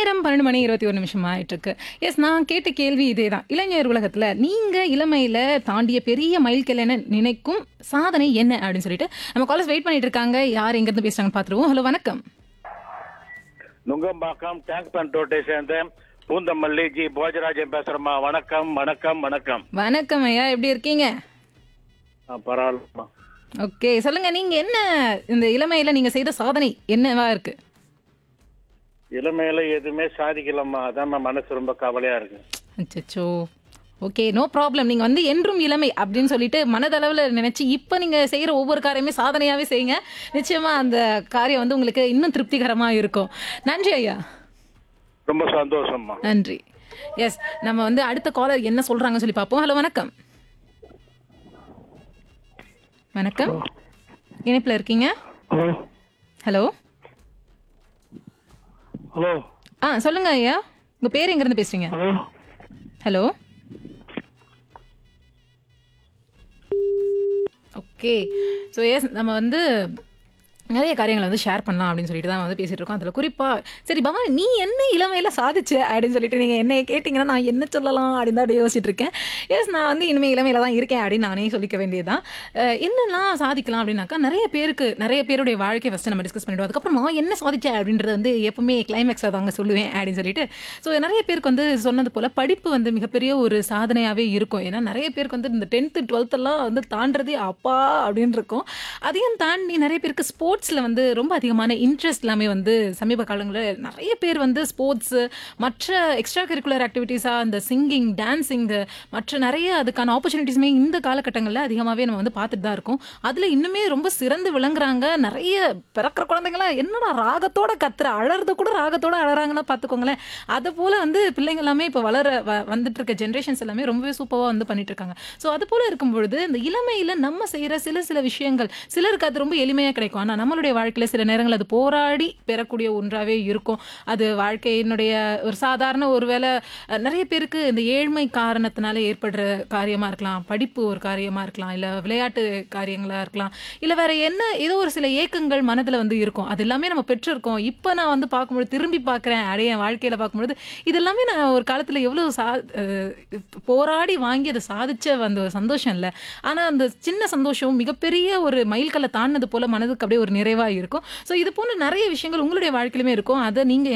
நேரம் பன்னெண்டு மணி இருபத்தி ஒரு நிமிஷம் ஆயிட்டு இருக்கு எஸ் நான் கேட்ட கேள்வி இதே தான் இளைஞர் உலகத்துல நீங்க இளமையில தாண்டிய பெரிய மைல்கல் நினைக்கும் சாதனை என்ன அப்படின்னு சொல்லிட்டு நம்ம காலேஜ் வெயிட் பண்ணிட்டு இருக்காங்க யார் எங்க இருந்து பேசுறாங்கன்னு பாத்துருவோம் ஹலோ வணக்கம் நுங்கம்பாக்கம் டேங்க் பண்ட் ரோட்டை சேர்ந்த பூந்தமல்லி ஜி போஜராஜன் பேசுறேம்மா வணக்கம் வணக்கம் வணக்கம் வணக்கம் ஐயா எப்படி இருக்கீங்க ஆ, பரவாயில்லம்மா ஓகே சொல்லுங்க நீங்க என்ன இந்த இளமையில நீங்க செய்த சாதனை என்னவா இருக்கு இளமையில எதுவுமே சாதிக்கலம்மா அதாம்மா மனசு ரொம்ப கவலையா இருக்கு அச்சோ ஓகே நோ ப்ராப்ளம் நீங்க வந்து என்றும் இளமை அப்படின்னு சொல்லிட்டு மனதளவுல நினைச்சு இப்போ நீங்க செய்யற ஒவ்வொரு காரியமே சாதனையாவே செய்யுங்க நிச்சயமா அந்த காரியம் வந்து உங்களுக்கு இன்னும் திருப்திகரமா இருக்கும் நன்றி ஐயா ரொம்ப சந்தோஷம்மா நன்றி எஸ் நம்ம வந்து அடுத்த காலர் என்ன சொல்றாங்கன்னு சொல்லி பார்ப்போம் ஹலோ வணக்கம் வணக்கம் இணைப்புல இருக்கீங்க ஹலோ ஹலோ ஹலோ ஆ சொல்லுங்க ஐயா உங்க பேர் எங்க இருந்து பேசுறீங்க hello hello okay so yes நம்ம வந்து நிறைய காரியங்களை வந்து ஷேர் பண்ணலாம் அப்படின்னு சொல்லிட்டு தான் வந்து பேசிட்டு இருக்கோம் அதில் குறிப்பாக சரி பவானி நீ என்ன இளமையில சாதிச்ச அப்படின்னு சொல்லிட்டு நீங்கள் என்ன கேட்டிங்கன்னா நான் என்ன சொல்லலாம் அப்படின்னு தான் அப்படியே யோசிச்சுட்டு இருக்கேன் எஸ் நான் வந்து இனிமேல் இளமையில தான் இருக்கேன் அப்படின்னு நானே சொல்லிக்க வேண்டியதுதான் அஹ் என்னெல்லாம் சாதிக்கலாம் அப்படின்னாக்கா நிறைய பேருக்கு நிறைய பேருடைய வாழ்க்கையை ஃபஸ்ட்டு நம்ம டிஸ்கஸ் பண்ணிடுவோம் அதுக்கப்புறம் நான் என்ன சாதிச்சேன் அப்படின்றது வந்து எப்பவுமே கிளைமேக்ஸாக தாங்க சொல்லுவேன் அப்படின்னு சொல்லிட்டு ஸோ நிறைய பேருக்கு வந்து சொன்னது போல் படிப்பு வந்து மிகப்பெரிய ஒரு சாதனையாகவே இருக்கும் ஏன்னா நிறைய பேருக்கு வந்து இந்த டென்த்து டுவெல்த்தெல்லாம் வந்து தாண்டதே அப்பா அப்படின்னு இருக்கும் அதையும் தாண்டி நிறைய பேருக்கு ஸ்போர்ட்ஸில் வந்து ரொம்ப அதிகமான இன்ட்ரெஸ்ட் எல்லாமே வந்து சமீப காலங்களில் நிறைய பேர் வந்து ஸ்போர்ட்ஸு மற்ற எக்ஸ்ட்ரா கரிக்குலர் ஆக்டிவிட்டீஸாக இந்த சிங்கிங் டான்ஸிங்கு மற்ற நிறைய அதுக்கான ஆப்பர்ச்சுனிட்டிஸுமே இந்த காலகட்டங்களில் அதிகமாகவே நம்ம வந்து பார்த்துட்டு தான் இருக்கோம் அதில் இன்னுமே ரொம்ப சிறந்து விளங்குறாங்க நிறைய பிறக்கிற குழந்தைங்களாம் என்னடா ராகத்தோட கத்துற அழறது கூட ராகத்தோட அழறாங்கன்னா பார்த்துக்கோங்களேன் அதை போல் வந்து பிள்ளைங்க எல்லாமே இப்போ வளர வ- வந்துட்டு இருக்க ஜென்ரேஷன்ஸ் எல்லாமே ரொம்பவே சூப்பராக வந்து பண்ணிட்டு இருக்காங்க ஸோ அது போல இருக்கும் பொழுது இந்த இளமையில் நம்ம செய்கிற சில சில விஷயங்கள் சிலருக்கு அது ரொம்ப எளிமையாக கிடைக்கும் ஆனால் நம்மளுடைய வாழ்க்கையில் சில நேரங்கள் அது போராடி பெறக்கூடிய ஒன்றாவே இருக்கும் அது வாழ்க்கையினுடைய ஒரு சாதாரண ஒருவேளை அஹ், நிறைய பேருக்கு இந்த ஏழ்மை காரணத்தினால ஏற்படுற காரியமாக இருக்கலாம் படிப்பு ஒரு காரியமாக இருக்கலாம் இல்லை விளையாட்டு காரியங்களாக இருக்கலாம் இல்லை வேற என்ன ஏதோ ஒரு சில ஏக்கங்கள் மனதில் வந்து இருக்கும் அது எல்லாமே நம்ம பெற்றிருக்கோம் இப்போ நான் வந்து பார்க்கும்போது திரும்பி பார்க்குறேன் அடைய என் வாழ்க்கையில் பார்க்கும்பொழுது இது எல்லாமே நான் ஒரு காலத்தில் எவ்வளோ சா அஹ், போராடி வாங்கி அதை சாதிச்ச அந்த ஒரு சந்தோஷம் இல்லை ஆனால் அந்த சின்ன சந்தோஷம் மிகப்பெரிய ஒரு மைல்கல்லை தாண்டினது போல மனதுக்கு அப்படியே ஒரு நிறைவாக இருக்கும் ஸோ இது போன்ற நிறைய விஷயங்கள் உங்களுடைய வாழ்க்கையிலுமே இருக்கும் அதை நீங்கள்